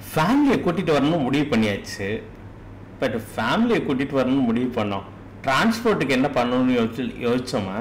ஃபேமிலியை கூட்டிகிட்டு வரணும்னு முடிவு பண்ணியாச்சு பட் ஃபேமிலியை கூட்டிகிட்டு வரணும்னு முடிவு பண்ணோம் டிரான்ஸ்போர்ட்டுக்கு என்ன பண்ணணும்னு யோசிச்சு யோசிச்சோமா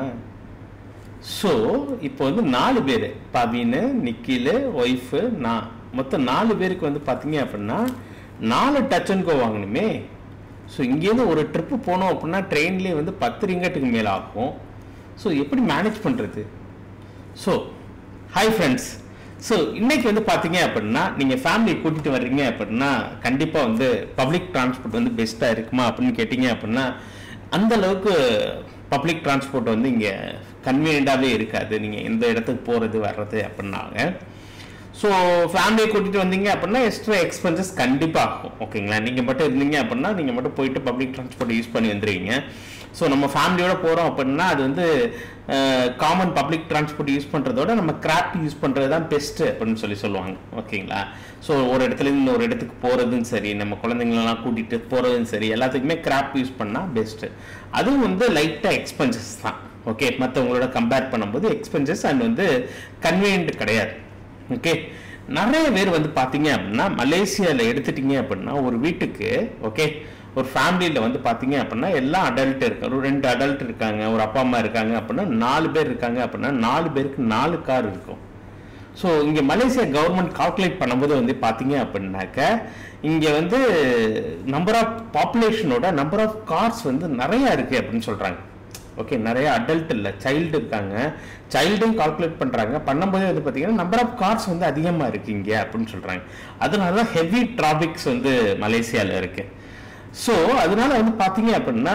ஸோ இப்போ வந்து நாலு பேர் பவின் நிக்கில் ஒய்ஃபு நான் மொத்தம் நாலு பேருக்கு வந்து பார்த்தீங்க அப்படின்னா நாலு டச் அண்ட் கோ வாங்கணுமே ஸோ இங்கேருந்து ஒரு ட்ரிப்பு போனோம் அப்படின்னா ட்ரெயின்லேயே வந்து பத்து ரிங்கட்டுக்கு மேலே ஆகும் ஸோ எப்படி மேனேஜ் பண்ணுறது ஸோ ஹாய் ஃப்ரெண்ட்ஸ் ஸோ இன்னைக்கு வந்து பார்த்தீங்க அப்படின்னா நீங்கள் ஃபேமிலி கூட்டிகிட்டு வர்றீங்க அப்படின்னா கண்டிப்பாக வந்து பப்ளிக் டிரான்ஸ்போர்ட் வந்து பெஸ்ட்டாக இருக்குமா அப்படின்னு கேட்டிங்க அப்படின்னா அந்த அளவுக்கு பப்ளிக் டிரான்ஸ்போர்ட் வந்து இங்கே கன்வீனியண்ட்டாகவே இருக்காது நீங்கள் எந்த இடத்துக்கு போகிறது வர்றது அப்படின்னாங்க ஸோ ஃபேமிலியை கூட்டிகிட்டு வந்தீங்க அப்படின்னா எக்ஸ்ட்ரா எக்ஸ்பென்சஸ் கண்டிப்பாக ஆகும் ஓகேங்களா நீங்கள் மட்டும் இருந்தீங்க அப்படின்னா நீங்கள் மட்டும் போயிட்டு பப்ளிக் டிரான்ஸ்போர்ட் யூஸ் பண்ணி வந்துடுவீங்க ஸோ நம்ம ஃபேமிலியோட போகிறோம் அப்படின்னா அது வந்து காமன் பப்ளிக் டிரான்ஸ்போர்ட் யூஸ் பண்ணுறதோட நம்ம கிராஃப்ட் யூஸ் பண்ணுறது தான் பெஸ்ட்டு அப்படின்னு சொல்லி சொல்லுவாங்க ஓகேங்களா ஸோ ஒரு இடத்துலேருந்து இன்னொரு இடத்துக்கு போகிறதும் சரி நம்ம குழந்தைங்களெல்லாம் கூட்டிகிட்டு போகிறதும் சரி எல்லாத்துக்குமே கிராஃப்ட் யூஸ் பண்ணால் பெஸ்ட்டு அதுவும் வந்து லைட்டாக எக்ஸ்பென்சஸ் தான் ஓகே மற்றவங்களோட கம்பேர் பண்ணும்போது எக்ஸ்பென்சஸ் அண்ட் வந்து கன்வீனியன்ட் கிடையாது ஓகே நிறைய பேர் வந்து பார்த்தீங்க அப்படின்னா மலேசியாவில் எடுத்துட்டீங்க அப்படின்னா ஒரு வீட்டுக்கு ஓகே ஒரு ஃபேமிலியில் வந்து பார்த்தீங்க அப்படின்னா எல்லாம் அடல்ட் இருக்கு ஒரு ரெண்டு அடல்ட் இருக்காங்க ஒரு அப்பா அம்மா இருக்காங்க அப்படின்னா நாலு பேர் இருக்காங்க அப்படின்னா நாலு பேருக்கு நாலு கார் இருக்கும் ஸோ இங்கே மலேசியா கவர்மெண்ட் கால்குலேட் பண்ணும்போது வந்து பார்த்தீங்க அப்படின்னாக்க இங்கே வந்து நம்பர் ஆஃப் பாப்புலேஷனோட நம்பர் ஆஃப் கார்ஸ் வந்து நிறையா இருக்குது அப்படின்னு சொல்கிறாங்க ஓகே நிறைய அடல்ட் இல்லை சைல்டு இருக்காங்க சைல்டும் கால்குலேட் பண்ணுறாங்க பண்ணும்போதே வந்து பார்த்தீங்கன்னா நம்பர் ஆஃப் கார்ஸ் வந்து அதிகமாக இருக்குது இங்கே அப்படின்னு சொல்கிறாங்க அதனால தான் ஹெவி டிராபிக்ஸ் வந்து மலேசியாவில் இருக்குது ஸோ அதனால வந்து பார்த்தீங்க அப்படின்னா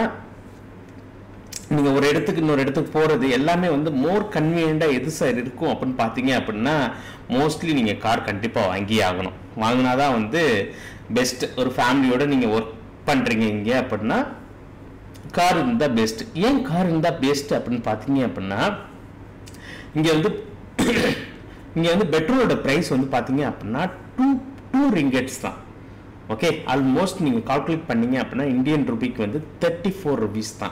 நீங்கள் ஒரு இடத்துக்கு இன்னொரு இடத்துக்கு போகிறது எல்லாமே வந்து மோர் கன்வீனியண்ட்டாக எது சார் இருக்கும் அப்படின்னு பார்த்தீங்க அப்படின்னா மோஸ்ட்லி நீங்கள் கார் கண்டிப்பாக வாங்கி ஆகணும் வாங்கினா தான் வந்து பெஸ்ட் ஒரு ஃபேமிலியோட நீங்கள் ஒர்க் பண்ணுறீங்க இங்கே அப்படின்னா கார் இருந்தால் பெஸ்ட் ஏன் கார் இருந்தால் பெஸ்ட் அப்படின்னு பார்த்தீங்க அப்படின்னா இங்கே வந்து இங்கே வந்து பெட்ரோலோட ப்ரைஸ் வந்து பார்த்தீங்க அப்படின்னா டூ டூ ரிங்கெட்ஸ் தான் ஓகே ஆல்மோஸ்ட் நீங்கள் கால்குலேட் பண்ணீங்க அப்படின்னா இந்தியன் ருபிக்கு வந்து தேர்ட்டி ஃபோர் ருபீஸ் தான்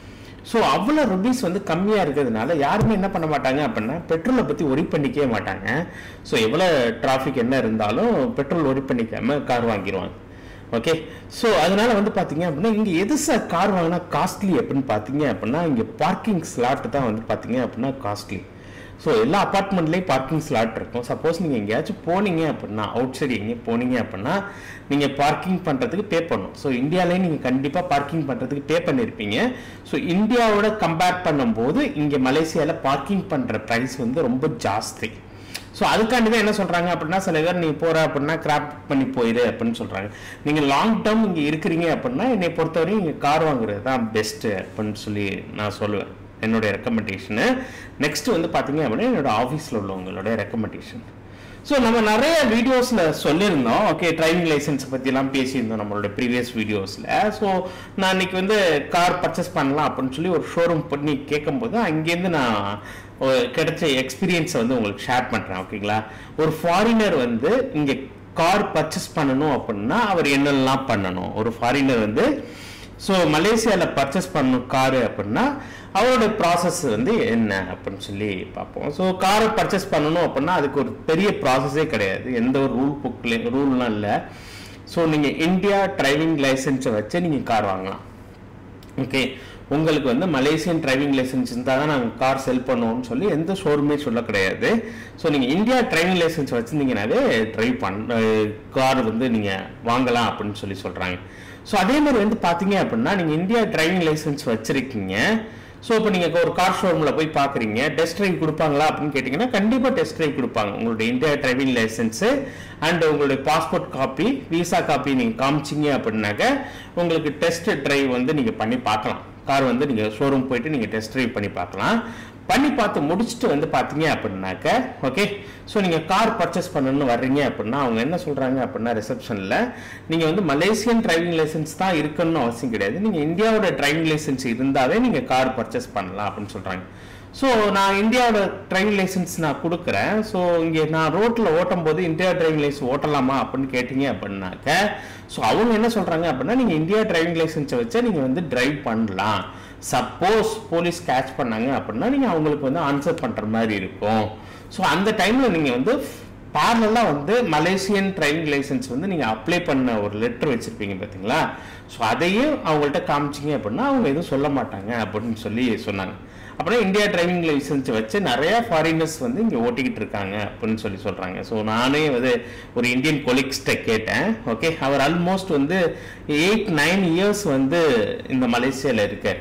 ஸோ அவ்வளோ ருபீஸ் வந்து கம்மியாக இருக்கிறதுனால யாருமே என்ன பண்ண மாட்டாங்க அப்படின்னா பெட்ரோலை பற்றி ஒரி பண்ணிக்கவே மாட்டாங்க ஸோ எவ்வளோ டிராஃபிக் என்ன இருந்தாலும் பெட்ரோல் ஒரி பண்ணிக்காம கார் வாங்கிடுவாங்க ஓகே ஸோ அதனால வந்து பார்த்தீங்க அப்படின்னா இங்கே எது சார் கார் வாங்கினா காஸ்ட்லி அப்படின்னு பார்த்தீங்க அப்படின்னா இங்கே பார்க்கிங் ஸ்லாட் தான் வந்து பார்த்தீங்க அப்படின்னா காஸ்ட்லி ஸோ எல்லா அப்பார்ட்மெண்ட்லேயும் பார்க்கிங் ஸ்லாட் இருக்கும் சப்போஸ் நீங்கள் எங்கேயாச்சும் போனீங்க அப்படின்னா அவுட் சைடு எங்கேயும் போனீங்க அப்படின்னா நீங்கள் பார்க்கிங் பண்ணுறதுக்கு பே பண்ணணும் ஸோ இந்தியாவிலேயே நீங்கள் கண்டிப்பாக பார்க்கிங் பண்ணுறதுக்கு பே பண்ணியிருப்பீங்க ஸோ இந்தியாவோட கம்பேர் பண்ணும்போது இங்கே மலேசியாவில் பார்க்கிங் பண்ணுற ப்ரைஸ் வந்து ரொம்ப ஜாஸ்தி ஸோ அதுக்காண்டி தான் என்ன சொல்கிறாங்க அப்படின்னா சில பேர் நீ போகிற அப்படின்னா கிராப் பண்ணி போயிடு அப்படின்னு சொல்கிறாங்க நீங்கள் லாங் டேர்ம் இங்கே இருக்கிறீங்க அப்படின்னா என்னை பொறுத்தவரையும் இங்கே கார் வாங்குறது தான் பெஸ்ட்டு அப்படின்னு சொல்லி நான் சொல்லுவேன் என்னுடைய ரெக்கமெண்டேஷனு நெக்ஸ்ட் வந்து பார்த்தீங்க அப்படின்னா என்னோட ஆஃபீஸில் உள்ளவங்களுடைய ரெக்கமெண்டேஷன் ஸோ நம்ம நிறைய வீடியோஸில் சொல்லியிருந்தோம் ஓகே டிரைவிங் லைசன்ஸ் பற்றிலாம் பேசியிருந்தோம் நம்மளோட ப்ரீவியஸ் வீடியோஸில் ஸோ நான் இன்னைக்கு வந்து கார் பர்ச்சேஸ் பண்ணலாம் அப்படின்னு சொல்லி ஒரு ஷோரூம் பண்ணி கேட்கும்போது அங்கேருந்து நான் ஒரு கிடைச்ச எக்ஸ்பீரியன்ஸை வந்து உங்களுக்கு ஷேர் பண்ணுறேன் ஓகேங்களா ஒரு ஃபாரினர் வந்து இங்கே கார் பர்ச்சேஸ் பண்ணணும் அப்படின்னா அவர் என்னெல்லாம் பண்ணணும் ஒரு ஃபாரினர் வந்து ஸோ மலேசியாவில் பர்ச்சேஸ் பண்ணணும் காரு அப்படின்னா அவரோட ப்ராசஸ் வந்து என்ன அப்படின்னு சொல்லி பார்ப்போம் ஸோ காரை பர்ச்சேஸ் பண்ணணும் அப்படின்னா அதுக்கு ஒரு பெரிய ப்ராசஸே கிடையாது எந்த ஒரு ரூல் புக்ல ரூல்லாம் இல்லை ஸோ நீங்கள் இந்தியா டிரைவிங் லைசன்ஸை வச்சு நீங்கள் கார் வாங்கலாம் ஓகே உங்களுக்கு வந்து மலேசியன் டிரைவிங் லைசன்ஸ் இருந்தால் தான் நாங்கள் கார் செல் பண்ணுவோம்னு சொல்லி எந்த ஷோரூமே சொல்ல கிடையாது ஸோ நீங்கள் இந்தியா டிரைவிங் லைசன்ஸ் வச்சுருந்தீங்கனாவே ட்ரைவ் பண்ண கார் வந்து நீங்கள் வாங்கலாம் அப்படின்னு சொல்லி சொல்கிறாங்க ஸோ அதே மாதிரி வந்து பார்த்தீங்க அப்படின்னா நீங்கள் இந்தியா டிரைவிங் லைசன்ஸ் வச்சுருக்கீங்க ஸோ இப்போ நீங்கள் ஒரு கார் ஷோரூமில் போய் பார்க்குறீங்க டெஸ்ட் ட்ரைவ் கொடுப்பாங்களா அப்படின்னு கேட்டிங்கன்னா கண்டிப்பாக டெஸ்ட் ட்ரைவ் கொடுப்பாங்க உங்களுடைய இந்தியா டிரைவிங் லைசன்ஸு அண்ட் உங்களுடைய பாஸ்போர்ட் காப்பி விசா காப்பி நீங்கள் காமிச்சிங்க அப்படின்னாக்க உங்களுக்கு டெஸ்ட் ட்ரைவ் வந்து நீங்கள் பண்ணி பார்க்கலாம் கார் வந்து நீங்கள் ஷோரூம் போயிட்டு நீங்கள் டெஸ்ட் ட்ரைவ் பண்ணி பார்க்கலாம் பண்ணி பார்த்து முடிச்சுட்டு வந்து பார்த்தீங்க அப்படின்னாக்க ஓகே ஸோ நீங்கள் கார் பர்ச்சேஸ் பண்ணணும்னு வர்றீங்க அப்படின்னா அவங்க என்ன சொல்கிறாங்க அப்படின்னா ரிசப்ஷனில் நீங்கள் வந்து மலேசியன் டிரைவிங் லைசன்ஸ் தான் இருக்கணும்னு அவசியம் கிடையாது நீங்கள் இந்தியாவோட டிரைவிங் லைசன்ஸ் இருந்தாவே நீங்கள் கார் பர்ச்சேஸ் பண்ணலாம் அப்படின்னு சொல்கிறாங்க ஸோ நான் இந்தியாவோட டிரைவிங் லைசன்ஸ் நான் கொடுக்குறேன் ஸோ இங்கே நான் ரோட்டில் ஓட்டும் போது இந்தியா டிரைவிங் லைசன்ஸ் ஓட்டலாமா அப்படின்னு கேட்டிங்க அப்படின்னாக்க ஸோ அவங்க என்ன சொல்கிறாங்க அப்படின்னா நீங்கள் இந்தியா டிரைவிங் லைசன்ஸை வச்சா நீங்கள் வந்து டிரைவ் பண்ணலாம் சப்போஸ் போலீஸ் கேட்ச் பண்ணாங்க அப்படின்னா நீங்கள் அவங்களுக்கு வந்து ஆன்சர் பண்ணுற மாதிரி இருக்கும் ஸோ அந்த டைமில் நீங்கள் வந்து பேரலாக வந்து மலேசியன் டிரைவிங் லைசன்ஸ் வந்து நீங்கள் அப்ளை பண்ண ஒரு லெட்டர் வச்சுருப்பீங்க பார்த்தீங்களா ஸோ அதையும் அவங்கள்ட்ட காமிச்சிங்க அப்படின்னா அவங்க எதுவும் சொல்ல மாட்டாங்க அப்படின்னு சொல்லி சொன்னாங்க அப்புறம் இந்தியா டிரைவிங் லைசன்ஸ் வச்சு நிறைய ஃபாரினர்ஸ் வந்து இங்கே ஓட்டிக்கிட்டு இருக்காங்க அப்படின்னு சொல்லி சொல்கிறாங்க ஸோ நானே வந்து ஒரு இந்தியன் கொலிக்ஸ்கிட்ட கேட்டேன் ஓகே அவர் ஆல்மோஸ்ட் வந்து எயிட் நைன் இயர்ஸ் வந்து இந்த மலேசியாவில் இருக்கார்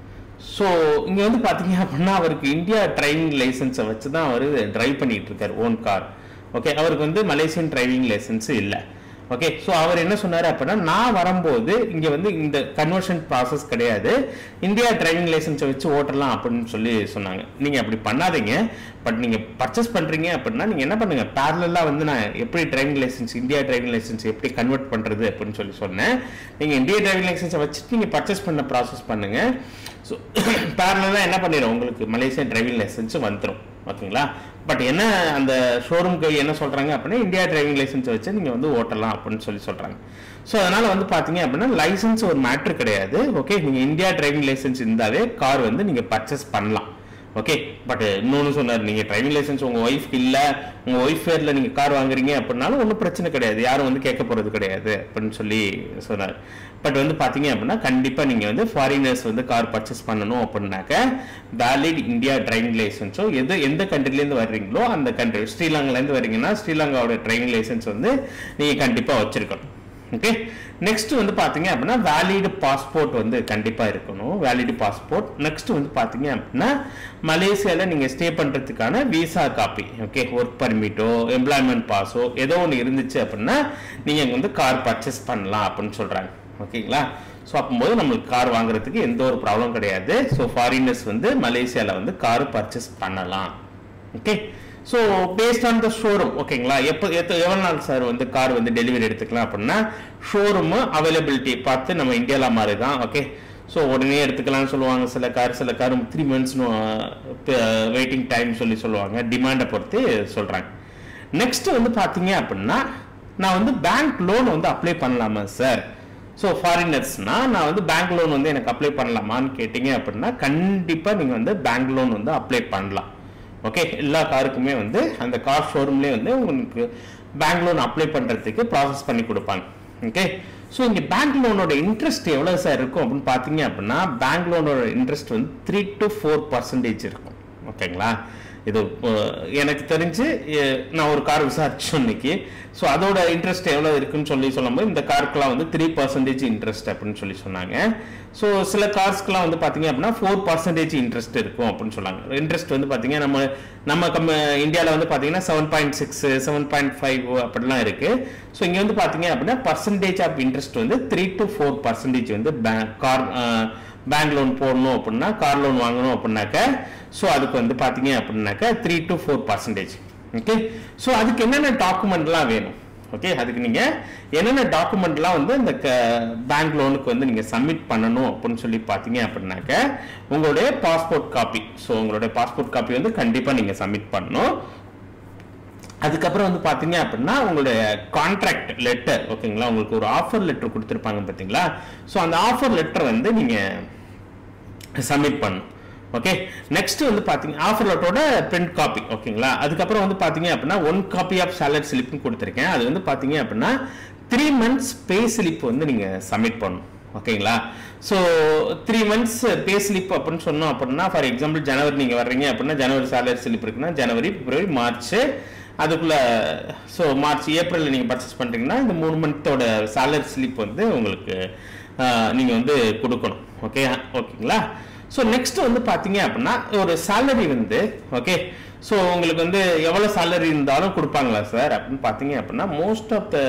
ஸோ இங்கே வந்து பார்த்தீங்க அப்படின்னா அவருக்கு இந்தியா டிரைவிங் லைசன்ஸை வச்சு தான் அவர் டிரைவ் பண்ணிட்டு இருக்கார் ஓன் கார் ஓகே அவருக்கு வந்து மலேசியன் டிரைவிங் லைசன்ஸ் இல்லை ஓகே ஸோ அவர் என்ன சொன்னார் அப்படின்னா நான் வரும்போது இங்கே வந்து இந்த கன்வர்ஷன் ப்ராசஸ் கிடையாது இந்தியா டிரைவிங் லைசன்ஸை வச்சு ஓட்டலாம் அப்படின்னு சொல்லி சொன்னாங்க நீங்கள் அப்படி பண்ணாதீங்க பட் நீங்கள் பர்ச்சேஸ் பண்ணுறீங்க அப்படின்னா நீங்கள் என்ன பண்ணுங்கள் பேரலாக வந்து நான் எப்படி driving licence India driving licence எப்படி கன்வெர்ட் பண்ணுறது அப்படின்னு சொல்லி சொன்னேன் நீங்கள் இந்தியா டிரைவிங் லைசன்ஸை வச்சுட்டு நீங்கள் பர்ச்சேஸ் பண்ண ப்ராசஸ் பண்ணுங்கள் ஸோ பேரலாக என்ன பண்ணிடும் உங்களுக்கு மலேசியன் டிரைவிங் லைசன்ஸ் வந்துடும் ஓகேங்களா பட் என்ன அந்த ஷோரூம்க்கு என்ன சொல்கிறாங்க அப்படின்னா இந்தியா டிரைவிங் லைசன்ஸ் வச்சு நீங்கள் வந்து ஓட்டலாம் அப்படின்னு சொல்லி சொல்கிறாங்க ஸோ அதனால் வந்து பார்த்தீங்க அப்படின்னா லைசன்ஸ் ஒரு மேட்ரு கிடையாது ஓகே நீங்கள் இந்தியா டிரைவிங் லைசன்ஸ் இருந்தாலே கார் வந்து நீங்கள் பர்ச்சேஸ் பண்ணலாம் ஓகே பட் இன்னொன்று சொன்னார் நீங்கள் டிரைவிங் லைசன்ஸ் உங்கள் ஒய்ஃப்க்கு இல்லை உங்கள் ஒய்ஃப் பேரில் நீங்கள் கார் வாங்குறீங்க அப்படின்னாலும் ஒன்றும் பிரச்சனை கிடையாது யாரும் வந்து கேட்க போகிறது கிடையாது அப்படின்னு சொல்லி சொன்னார் பட் வந்து பார்த்தீங்க அப்படின்னா கண்டிப்பாக நீங்கள் வந்து ஃபாரினர்ஸ் வந்து கார் பர்ச்சேஸ் பண்ணணும் அப்படின்னாக்க வேலிட் இந்தியா டிரைவிங் லைசன்ஸோ எது எந்த கண்ட்ரிலேருந்து வர்றீங்களோ அந்த கண்ட்ரி ஸ்ரீலங்காலேருந்து வர்றீங்கன்னா ஸ்ரீலங்காவோட டிரைவிங் லைசன்ஸ் வந்து நீங்கள் கண்டிப்பாக வச்சுருக்கணும் ஓகே நெக்ஸ்ட் வந்து பார்த்தீங்க அப்படின்னா வேலிடு பாஸ்போர்ட் வந்து கண்டிப்பாக இருக்கணும் வேலிடு பாஸ்போர்ட் நெக்ஸ்ட் வந்து பார்த்தீங்க அப்படின்னா மலேசியாவில் நீங்கள் ஸ்டே பண்ணுறதுக்கான விசா காப்பி ஓகே ஒர்க் பர்மிட்டோ எம்ப்ளாய்மெண்ட் பாஸோ ஏதோ ஒன்று இருந்துச்சு அப்படின்னா நீங்கள் வந்து கார் பர்ச்சேஸ் பண்ணலாம் அப்படின்னு சொல்கிறாங்க ஓகேங்களா ஸோ அப்போது நம்மளுக்கு கார் வாங்குறதுக்கு எந்த ஒரு ப்ராப்ளம் கிடையாது ஸோ ஃபாரினர்ஸ் வந்து மலேசியாவில் வந்து கார் பர்ச்சேஸ் பண்ணலாம் okay so based on the showroom ஓகேங்களா எப்போ எத்த எவ்வளோ நாள் சார் வந்து கார் வந்து டெலிவரி எடுத்துக்கலாம் அப்படின்னா ஷோரூமு அவைலபிலிட்டி பார்த்து நம்ம இந்தியாவில் மாதிரி தான் ஓகே ஸோ உடனே எடுத்துக்கலாம்னு சொல்லுவாங்க சில கார் சில கார் த்ரீ மந்த்ஸ்னு வெயிட்டிங் டைம் சொல்லி சொல்லுவாங்க டிமாண்டை பொறுத்து சொல்கிறாங்க நெக்ஸ்ட் வந்து பார்த்தீங்க அப்படின்னா நான் வந்து பேங்க் லோன் வந்து அப்ளை பண்ணலாமா சார் ஸோ ஃபாரினர்ஸ்னா நான் வந்து பேங்க் லோன் வந்து எனக்கு அப்ளை பண்ணலாமான்னு கேட்டிங்க அப்படின்னா கண்டிப்பாக நீங்கள் வந்து பேங்க் லோன் வந்து அப்ளை பண்ணலாம் ஓகே எல்லா காருக்குமே வந்து அந்த கார் ஷோரூம்லேயே வந்து உங்களுக்கு பேங்க் லோன் அப்ளை பண்ணுறதுக்கு ப்ராசஸ் பண்ணி கொடுப்பாங்க ஓகே ஸோ இங்கே பேங்க் லோனோட இன்ட்ரெஸ்ட் எவ்வளோ சார் இருக்கும் அப்படின்னு பார்த்தீங்க அப்படின்னா பேங்க் லோனோட இன்ட்ரெஸ்ட் வந்து த்ரீ டு ஃபோர் பர்சன்டேஜ் இருக்கும் ஓகேங்களா இது அஹ், எனக்கு தெரிஞ்சு அஹ், நான் ஒரு கார் விசாரிச்சோம் இன்னைக்கு ஸோ அதோட இன்ட்ரெஸ்ட் எவ்வளோ இருக்குன்னு சொல்லி சொல்லும்போது இந்த காருக்குலாம் வந்து த்ரீ பர்சன்டேஜ் இன்ட்ரெஸ்ட் அப்படின்னு சொல்லி சொன்னாங்க ஸோ சில கார்ஸ்க்குலாம் வந்து பார்த்தீங்க அப்படின்னா ஃபோர் பர்சன்டேஜ் இன்ட்ரெஸ்ட் இருக்கும் அப்படின்னு சொன்னாங்க இன்ட்ரெஸ்ட் வந்து பார்த்தீங்கன்னா நம்ம நம்ம கம்ம இந்தியாவில் வந்து பார்த்தீங்கன்னா seven point six seven point five அப்படிலாம் இருக்கு ஸோ இங்கே வந்து பார்த்தீங்க அப்படின்னா பர்சன்டேஜ் ஆஃப் இன்ட்ரெஸ்ட் வந்து த்ரீ டு ஃபோர் பர்சன்டேஜ் வந்து கார் பேங்க் லோன் போடணும் அப்படின்னா கார் லோன் வாங்கணும் அப்படின்னாக்க ஸோ அதுக்கு வந்து பார்த்தீங்க அப்படின்னாக்க three to four percentage okay so அதுக்கு என்னென்ன டாக்குமெண்ட்லாம் வேணும் ஓகே அதுக்கு நீங்கள் என்னென்ன டாக்குமெண்ட்லாம் வந்து இந்த பேங்க் லோனுக்கு வந்து நீங்கள் சப்மிட் பண்ணணும் அப்படின்னு சொல்லி பார்த்தீங்க அப்படின்னாக்க உங்களுடைய பாஸ்போர்ட் காப்பி ஸோ உங்களுடைய பாஸ்போர்ட் காப்பி வந்து கண்டிப்பாக நீங்கள் சப்மிட் பண்ணணும் அதுக்கப்புறம் வந்து பார்த்தீங்க அப்படின்னா உங்களுடைய கான்ட்ராக்ட் லெட்டர் ஓகேங்களா உங்களுக்கு ஒரு ஆஃபர் லெட்டர் கொடுத்துருப்பாங்க பார்த்தீங்களா ஸோ அந்த ஆஃபர் லெட்டர் வந்து நீங்கள் சப்மிட் பண்ணணும் ஓகே நெக்ஸ்ட் வந்து பார்த்தீங்க ஆஃபர் லெட்டரோட பிரிண்ட் காப்பி ஓகேங்களா அதுக்கப்புறம் வந்து பார்த்தீங்க அப்படின்னா ஒன் காப்பி ஆஃப் சேலரி ஸ்லிப்னு கொடுத்துருக்கேன் அது வந்து பார்த்தீங்க அப்படின்னா த்ரீ மந்த்ஸ் பே ஸ்லிப் வந்து நீங்கள் சப்மிட் பண்ணணும் ஓகேங்களா so three months pay slip அப்படின்னு சொன்னோம் அப்படின்னா ஃபார் எக்ஸாம்பிள் ஜனவரி நீங்கள் வர்றீங்க அப்படின்னா ஜனவரி சேலரி ஸ்லிப் இருக்குன்னா ஜனவரி பிப்ரவரி மார்ச் அதுக்குள்ள ஸோ மார்ச் ஏப்ரலில் நீங்கள் பர்ச்சேஸ் பண்ணுறீங்கன்னா இந்த மூணு மந்த்தோட சேலரி ஸ்லிப் வந்து உங்களுக்கு நீங்கள் வந்து கொடுக்கணும் ஓகே ஓகேங்களா ஸோ நெக்ஸ்ட் வந்து பார்த்தீங்க அப்படின்னா ஒரு சேலரி வந்து ஓகே ஸோ உங்களுக்கு வந்து எவ்வளோ சேலரி இருந்தாலும் கொடுப்பாங்களா சார் அப்படின்னு பார்த்தீங்க அப்படின்னா மோஸ்ட் ஆஃப் த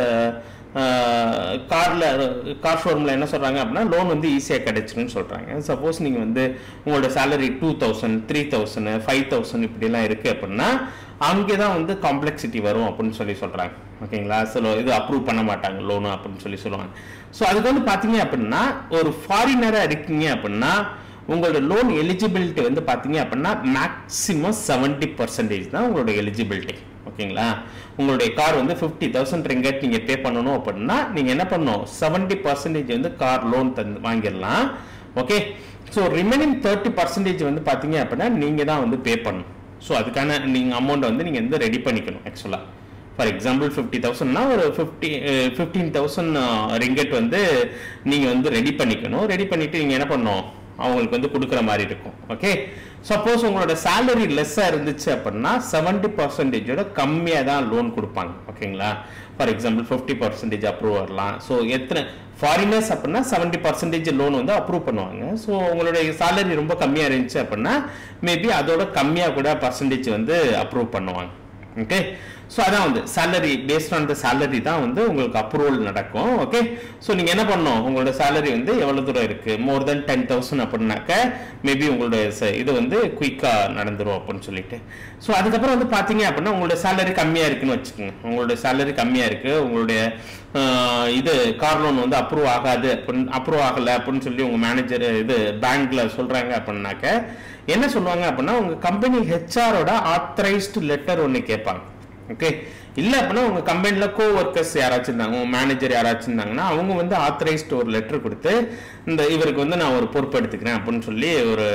காரில் கார் ஷோரூமில் என்ன சொல்கிறாங்க அப்படின்னா லோன் வந்து ஈஸியாக கிடைச்சிருன்னு சொல்கிறாங்க சப்போஸ் நீங்கள் வந்து உங்களோட salary two thousand three thousand five thousand இப்படிலாம் இருக்குது அப்படின்னா அங்கே தான் வந்து காம்ப்ளெக்சிட்டி வரும் அப்படின்னு சொல்லி சொல்கிறாங்க ஓகேங்களா சில இது அப்ரூவ் பண்ண மாட்டாங்க லோனு அப்படின்னு சொல்லி சொல்லுவாங்க ஸோ அதுக்கு வந்து பார்த்தீங்க அப்படின்னா ஒரு ஃபாரினராக இருக்கீங்க அப்படின்னா உங்களோட லோன் எலிஜிபிலிட்டி வந்து பார்த்தீங்க அப்படின்னா மேக்ஸிமம் செவன்ட்டி பர்சன்டேஜ் தான் உங்களோட எலிஜிபிலிட்டி ஓகேங்களா உங்களுடைய கார் வந்து ஃபிஃப்டி தௌசண்ட் ரிங்கட் நீங்கள் பே பண்ணணும் அப்படின்னா நீங்கள் என்ன பண்ணணும் செவன்ட்டி பர்சன்டேஜ் வந்து கார் லோன் தந்து வாங்கிடலாம் okay so remaining thirty percentage வந்து பார்த்தீங்க அப்படின்னா நீங்கள் தான் வந்து பே பண்ணணும் ஸோ அதுக்கான நீங்கள் அமௌண்ட் வந்து நீங்கள் வந்து ரெடி பண்ணிக்கணும் ஆக்சுவலாக ஃபார் எக்ஸாம்பிள் ஃபிஃப்டி தௌசண்ட்னா ஒரு ஃபிஃப்டி ஃபிஃப்டீன் தௌசண்ட் ரிங்கெட் வந்து நீங்கள் வந்து ரெடி பண்ணிக்கணும் ரெடி பண்ணிவிட்டு நீங்கள் என்ன பண்ணணும் அவங்களுக்கு வந்து கொடுக்குற மாதிரி இருக்கும் ஓகே சப்போஸ் உங்களோட சேலரி லெஸ்ஸாக இருந்துச்சு அப்படின்னா செவன்ட்டி பர்சன்டேஜோட கம்மியாக தான் லோன் கொடுப்பாங்க ஓகேங்களா for example fifty percentage approve வரலாம் ஸோ எத்தனை ஃபாரினர்ஸ் அப்படின்னா செவன்ட்டி பர்சன்டேஜ் லோன் வந்து அப்ரூவ் பண்ணுவாங்க ஸோ உங்களுடைய சேலரி ரொம்ப கம்மியாக இருந்துச்சு அப்படின்னா மேபி அதோட கம்மியாக கூட பர்சன்டேஜ் வந்து அப்ரூவ் பண்ணுவாங்க ஓகே ஸோ அதான் வந்து salary based on the salary தான் வந்து உங்களுக்கு அப்ரூவல் நடக்கும் ஓகே ஸோ நீங்கள் என்ன பண்ணணும் உங்களோட சேலரி வந்து எவ்வளோ தூரம் இருக்குது மோர் தென் டென் தௌசண்ட் அப்படின்னாக்க மேபி உங்களுடைய ச- இது வந்து குயிக்காக நடந்துரும் அப்படின்னு சொல்லிட்டு ஸோ அதுக்கப்புறம் வந்து பார்த்தீங்க அப்படின்னா உங்களோட சேலரி கம்மியாக இருக்குன்னு வச்சுக்கோங்க உங்களுடைய சேலரி கம்மியாக இருக்குது உங்களுடைய ஆஹ், இது கார் லோன் வந்து அப்ரூவ் ஆகாது அப்படின்னு அப்ரூவ் ஆகலை அப்படின்னு சொல்லி உங்கள் மேனேஜர் இது பேங்க்ல சொல்கிறாங்க அப்படின்னாக்க என்ன சொல்லுவாங்க அப்படின்னா உங்கள் கம்பெனி ஹெச்ஆரோட ஆத்தரைஸ்டு லெட்டர் ஒன்று கேட்பாங்க ஓகே இல்லை அப்படின்னா உங்கள் கம்பெனியில் கோ ஒர்க்கர்ஸ் யாராச்சும் இருந்தாங்க உங்கள் மேனேஜர் யாராச்சும் இருந்தாங்கன்னா அவங்க வந்து ஆத்தரைஸ்டு ஒரு லெட்டர் கொடுத்து இந்த இவருக்கு வந்து நான் ஒரு பொறுப்பு எடுத்துக்கிறேன் அப்படின்னு சொல்லி ஒரு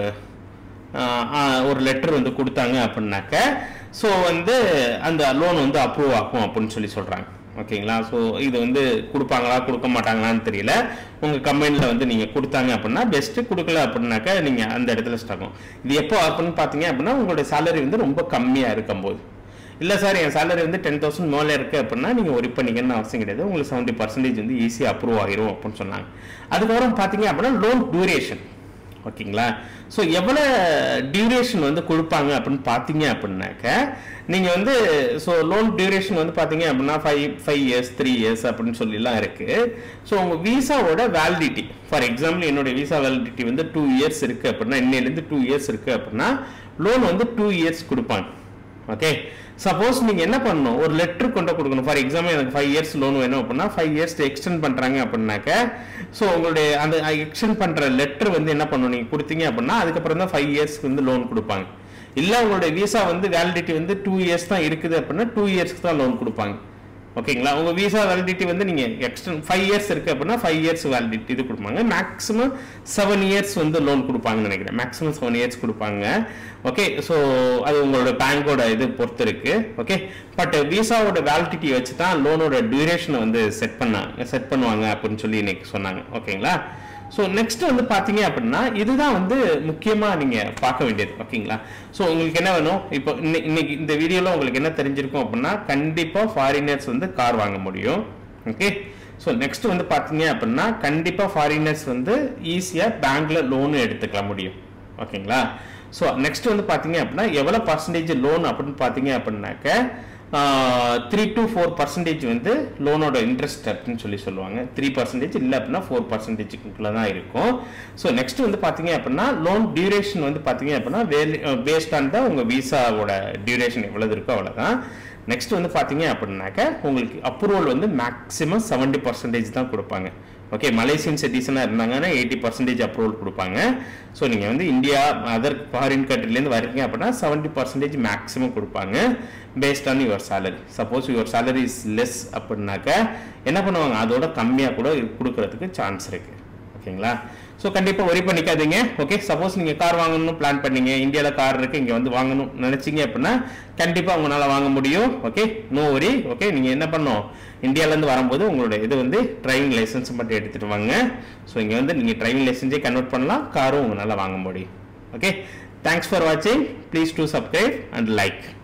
ஆஹ், ஆஹ், ஒரு லெட்டர் வந்து கொடுத்தாங்க அப்படின்னாக்க ஸோ வந்து அந்த லோன் வந்து அப்ரூவ் ஆகும் அப்படின்னு சொல்லி சொல்கிறாங்க ஓகேங்களா ஸோ இது வந்து கொடுப்பாங்களா கொடுக்க மாட்டாங்களான்னு தெரியல உங்கள் கம்பெனியில் வந்து நீங்கள் கொடுத்தாங்க அப்படின்னா பெஸ்ட்டு கொடுக்கல அப்படின்னாக்க நீங்கள் அந்த இடத்துல ஸ்டாக் ஆகும் இது எப்போ அப்படின்னு பார்த்தீங்க அப்படின்னா உங்களுடைய சேலரி வந்து ரொம்ப கம்மியாக இருக்கும்போது இல்லை சார் என் சேலரி வந்து டென் தௌசண்ட் மேலே இருக்குது அப்படின்னா நீங்கள் ஒரி பண்ணிக்கணும்னு அவசியம் கிடையாது உங்களுக்கு செவன்ட்டி பர்சன்டேஜ் வந்து ஈஸியாக அப்ரூவ் ஆகிரும் அப்படின்னு சொன்னாங்க அதுக்கப்புறம் பார்த்தீங்க அப்படின்னா லோன் டியூரேஷன் ஓகேங்களா ஸோ எவ்வளோ டியூரேஷன் வந்து கொடுப்பாங்க அப்படின்னு பார்த்தீங்க அப்படின்னாக்க நீங்கள் வந்து ஸோ லோன் டியூரேஷன் வந்து பார்த்தீங்க அப்படின்னா five five years three years அப்படின்னு சொல்லிலாம் இருக்குது ஸோ உங்கள் விசாவோட வேலிடிட்டி ஃபார் எக்ஸாம்பிள் என்னுடைய விசா வேலிடிட்டி வந்து டூ இயர்ஸ் இருக்குது அப்படின்னா இன்னையிலேருந்து டூ இயர்ஸ் இருக்குது அப்படின்னா லோன் வந்து டூ இயர்ஸ் கொடுப்பாங்க ஓகே சப்போஸ் நீங்க என்ன பண்ணணும் ஒரு லெட்டர் கொண்டு கொடுக்கணும் ஃபார் எக்ஸாம்பிள் எனக்கு ஃபைவ் இயர்ஸ் லோன் வேணும் அப்படின்னா ஃபைவ் இயர்ஸ் எக்ஸ்டெண்ட் பண்றாங்க அப்படின்னாக்க ஸோ உங்களுடைய அந்த எக்ஸ்டெண்ட் பண்ற லெட்டர் வந்து என்ன பண்ணணும் நீங்க கொடுத்தீங்க அப்படின்னா அதுக்கப்புறம் தான் ஃபைவ் இயர்ஸ்க்கு வந்து லோன் கொடுப்பாங்க இல்ல உங்களுடைய விசா வந்து வேலிடிட்டி வந்து டூ இயர்ஸ் தான் இருக்குது அப்படின்னா டூ இயர்ஸ்க்கு தான் லோன் கொடுப்பாங்க ஓகேங்களா உங்க விசா வேலிடிட்டி வந்து நீங்க எக்ஸ்டெண்ட் ஃபைவ் இயர்ஸ் இருக்கு அப்படின்னா ஃபைவ் இயர்ஸ் வேலிடிட்டி இது கொடுப்பாங்க மேக்ஸிமம் செவன் இயர்ஸ் வந்து லோன் கொடுப்பாங்கன்னு நினைக்கிறேன் மேக்ஸிமம் செவன் இயர்ஸ் கொடுப்பாங்க ஓகே ஸோ அது உங்களோட பேங்கோட இது பொறுத்து இருக்கு ஓகே பட் விசாவோட வேலிடிட்டி வச்சு தான் லோனோட டியூரேஷனை வந்து செட் பண்ணாங்க செட் பண்ணுவாங்க அப்படின்னு சொல்லி இன்னைக்கு சொன்னாங்க ஓகேங்களா ஸோ நெக்ஸ்ட் வந்து பார்த்தீங்க அப்படின்னா இதுதான் வந்து முக்கியமாக நீங்கள் பார்க்க வேண்டியது ஓகேங்களா ஸோ உங்களுக்கு என்ன வேணும் இப்போ இன்னை- இன்னைக்கு இந்த வீடியோவில் உங்களுக்கு என்ன தெரிஞ்சிருக்கும் அப்படின்னா கண்டிப்பாக ஃபாரினர்ஸ் வந்து கார் வாங்க முடியும் ஓகே ஸோ நெக்ஸ்ட் வந்து பார்த்தீங்க அப்படின்னா கண்டிப்பாக ஃபாரினர்ஸ் வந்து ஈஸியாக பேங்க்ல லோன் எடுத்துக்க முடியும் ஓகேங்களா ஸோ நெக்ஸ்ட் வந்து பார்த்தீங்க அப்படின்னா எவ்வளோ பர்சன்டேஜ் லோன் அப்படின்னு பார்த்தீங்க அப்படின்னாக்க த்ரீ டு ஃபோர் பர்சன்டேஜ் வந்து லோனோட இன்ட்ரெஸ்ட் அப்படின்னு சொல்லி சொல்லுவாங்க த்ரீ பர்சன்டேஜ் இல்லை அப்படின்னா ஃபோர் பர்சன்டேஜுக்குள்ள தான் இருக்கும் ஸோ நெக்ஸ்ட் வந்து பார்த்தீங்க அப்படின்னா லோன் டியூரேஷன் வந்து பார்த்தீங்க அப்படின்னா பேஸ்ட் ஆன் தான் உங்கள் விசாவோட டியூரேஷன் எவ்வளவு இருக்கோ அவ்வளோதான் நெக்ஸ்ட் வந்து பார்த்தீங்க அப்படின்னாக்க உங்களுக்கு அப்ரூவல் வந்து மேக்ஸிமம் செவன்ட்டி பர்சன்டேஜ் தான் கொடுப்பாங்க ஓகே மலேசியன் சிட்டிசனாக இருந்தாங்கன்னா எயிட்டி பர்சன்டேஜ் அப்ரூவல் கொடுப்பாங்க ஸோ நீங்கள் வந்து இந்தியா அதர் ஃபாரின் கண்ட்ரிலேருந்து வரீங்க அப்படின்னா செவன்ட்டி பர்சன்டேஜ் மேக்ஸிமம் கொடுப்பாங்க based on your salary suppose your salary is less அப்படின்னாக்க என்ன பண்ணுவாங்க அதோட கம்மியாக கூட கொடுக்கறதுக்கு சான்ஸ் இருக்கு ஓகேங்களா ஸோ கண்டிப்பாக ஒரி பண்ணிக்காதீங்க ஓகே சப்போஸ் நீங்கள் கார் வாங்கணும்னு பிளான் பண்ணீங்க இந்தியாவில் கார் இருக்கு இங்கே வந்து வாங்கணும் நினச்சிங்க அப்படின்னா கண்டிப்பாக உங்களால் வாங்க முடியும் ஓகே நோ ஒரி ஓகே நீங்கள் என்ன பண்ணணும் இந்தியாவிலேருந்து வரும்போது உங்களோட இது வந்து டிரைவிங் லைசன்ஸ் மட்டும் எடுத்துகிட்டு வாங்க ஸோ இங்கே வந்து நீங்கள் டிரைவிங் லைசன்ஸே கன்வெர்ட் பண்ணலாம் காரும் உங்களால் வாங்க முடியும் ஓகே தேங்க்ஸ் ஃபார் வாட்சிங் please to subscribe and like